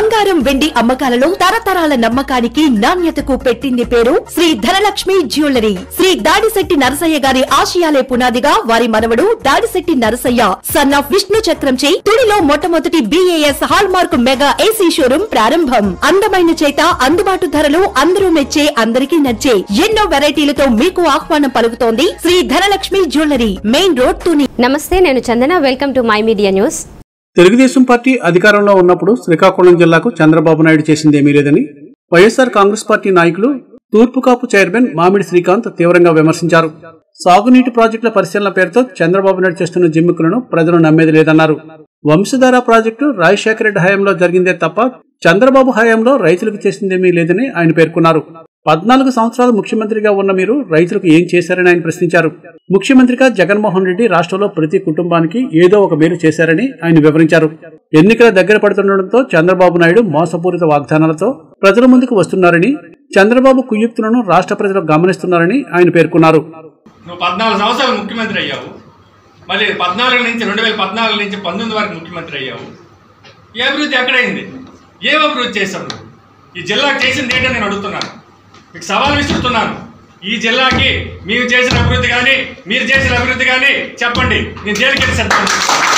బంగారం వెండి అమ్మకాలలో తరతరాల నమ్మకానికి నాణ్యతకు పెట్టింది పేరు శ్రీ ధనలక్ష్మి జ్యువెలరీ శ్రీ దాడిశెట్టి నరసయ్య గారి ఆశయాలే పునాదిగా వారి మనవడు దాడిశెట్టి నరసయ్య సన్ ఆఫ్ విష్ణు చక్రంచే తుడిలో మొట్టమొదటి BAS hallmark mega AC showroom ప్రారంభం అందమైన చేత అందుబాటు ధరలు అందరూ మెచ్చే అందరికీ నచ్చే ఎన్నో వెరైటీలతో మీకు ఆహ్వానం పలుకుతోంది Shri Dhanalakshmi jewellery main road Tuni నమస్తే నేను Chandana welcome to my media news Telugu Desam party అధికారంలో ఉన్నప్పుడు శ్రీకాకుళం జిల్లాకు చంద్రబాబు నాయుడు చేసిందేమీ లేదని వైఎస్ఆర్ కాంగ్రెస్ పార్టీ నాయకులు తూర్పు కాపు చైర్మన్ మామిడి శ్రీకాంత్ తీవ్రంగా విమర్శించారు సాగునీటి ప్రాజెక్టుల పరిశీలన పేరుతో చంద్రబాబు నాయుడు చేస్తున్న జిమ్మికులను ప్రజలు నమ్మేది లేదన్నారు వంశధార ప్రాజెక్టు రాజశేఖర రెడ్డి హయాంలో జరిగిందే తప్ప చంద్రబాబు హయాంలో రైతులకు చేసిందేమీ లేదని ఆయన పేర్కొన్నారు పద్నాలుగు సంవత్సరాలు ముఖ్యమంత్రిగా ఉన్న మీరు రైతులకు ఏం చేశారని ఆయన ప్రశ్నించారు ముఖ్యమంత్రిగా జగన్మోహన్ రెడ్డి రాష్ట్రంలో ప్రతి కుటుంబానికి ఏదో ఒక మేలు చేశారని ఆయన వివరించారు ఎన్నికల దగ్గర పడుతుండటంతో చంద్రబాబు నాయుడు మోసపూరిత వాగ్దానాలతో ప్రజల ముందుకు వస్తున్నారని చంద్రబాబు కుయుక్తులను రాష్ట్ర ప్రజలు గమనిస్తున్నారని ఆయన పేర్కొన్నారు నువ్వు పద్నాలుగు సంవత్సరాలు ముఖ్యమంత్రి అయ్యావు మళ్ళీ పద్నాలుగు నుంచి రెండు వేల పద్నాలుగు నుంచి పంతొమ్మిది వరకు ముఖ్యమంత్రి అయ్యావు ఏ అభివృద్ధి ఎక్కడైంది ఏం అభివృద్ధి చేశావు నువ్వు ఈ జిల్లాకు చేసింది ఏంటో నేను అడుగుతున్నాను మీకు సవాల్ విసురుతున్నాను ఈ జిల్లాకి మీరు చేసిన అభివృద్ధి కానీ మీరు చేసిన అభివృద్ధి కానీ చెప్పండి నేను జైలుకి వెళ్ళి చెప్తాను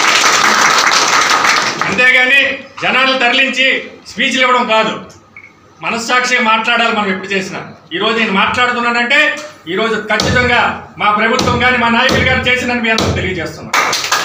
అంతేగాని జనాలు తరలించి స్పీచ్లు ఇవ్వడం కాదు మనస్సాక్షిగా మాట్లాడాలి మనం ఎప్పుడు చేసినా ఈరోజు నేను మాట్లాడుతున్నానంటే ఈరోజు ఖచ్చితంగా మా ప్రభుత్వం కానీ మా నాయకులు గారు చేసిందని మీ అందరూ తెలియజేస్తున్నాం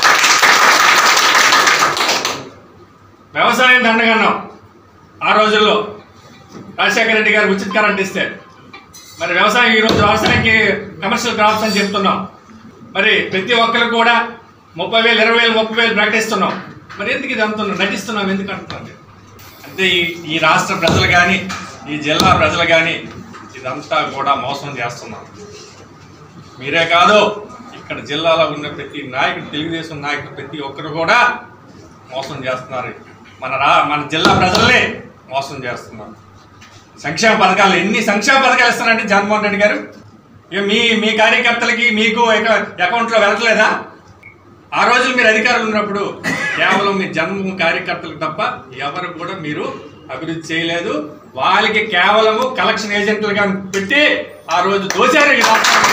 వ్యవసాయం దండగన్నాం ఆ రోజుల్లో రాజశేఖర రెడ్డి గారు ఉచిత కరెంట్ ఇస్తే మరి వ్యవసాయం ఈరోజు వ్యవసాయానికి కమర్షియల్ క్రాప్స్ అని చెప్తున్నాం మరి ప్రతి ఒక్కరు కూడా ముప్పై వేలు ఇరవై వేలు ముప్పై వేలు ప్రకటిస్తున్నాం మరి ఎందుకు ఇది అంటున్నాం నటిస్తున్నాం ఎందుకు అంటున్నాం అంటే ఈ ఈ రాష్ట్ర ప్రజలు కానీ ఈ జిల్లా ప్రజలు కానీ ఇదంతా కూడా మోసం చేస్తున్నాం మీరే కాదు ఇక్కడ జిల్లాలో ఉన్న ప్రతి నాయకుడు తెలుగుదేశం నాయకుడు ప్రతి ఒక్కరు కూడా మోసం చేస్తున్నారు మన రా మన జిల్లా ప్రజల్ని మోసం చేస్తున్నారు సంక్షేమ పథకాలు ఎన్ని సంక్షేమ పథకాలు ఇస్తారంటే జగన్మోహన్ రెడ్డి గారు ఇక మీ మీ కార్యకర్తలకి మీకు అక- అకౌంట్లో వెళ్ళట్లేదా ఆ రోజు మీరు అధికారులు ఉన్నప్పుడు కేవలం మీ జన్మ కార్యకర్తలకు తప్ప ఎవరు కూడా మీరు అభివృద్ధి చేయలేదు వాళ్ళకి కేవలము కలెక్షన్ ఏజెంట్లుగా పెట్టి ఆ రోజు దోచారు ఈ రాష్ట్రాన్ని.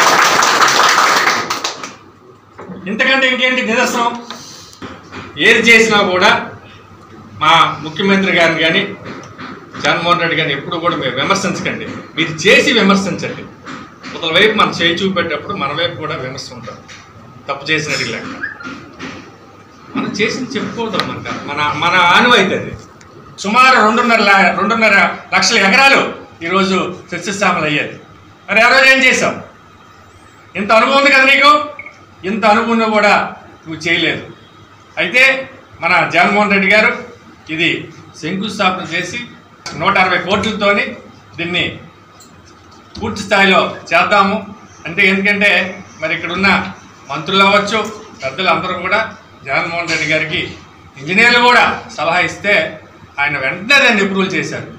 ఇంతకంటే ఇంకేంటి నిదర్శనం ఏది చేసినా కూడా మా ముఖ్యమంత్రి గారిని కానీ జగన్మోహన్ రెడ్డి గారిని ఎప్పుడు కూడా మీరు విమర్శించకండి మీరు చేసి విమర్శించండి ఒకరి వైపు మన చేయి చూపెట్టేటప్పుడు మన వైపు కూడా విమర్శ ఉంటుంది తప్పు చేసినట్టు లెక్క మనం చేసింది చెప్పుకోవద్దాం మన మన మన ఆనవాయితీ అది సుమారు రెండున్నర లా- రెండున్నర లక్షల ఎకరాలు ఈరోజు సస్యశ్యామలు అయ్యేది మరి ఆ రోజు ఏం చేసావు ఇంత అనుభవం ఉంది కదా నీకు ఇంత అనుభవం కూడా నువ్వు చేయలేదు అయితే మన జగన్మోహన్ రెడ్డి గారు ఇది శంకుస్థాపన చేసి నూట అరవై కోట్లతోని దీన్ని పూర్తి స్థాయిలో చేద్దాము అంటే ఎందుకంటే మరి ఇక్కడ ఉన్న మంత్రులు అవ్వచ్చు పెద్దలు అందరూ కూడా జగన్మోహన్ రెడ్డి గారికి ఇంజనీర్లు కూడా సలహా ఇస్తే ఆయన వెంటనే దాన్ని అప్రూవల్ చేశారు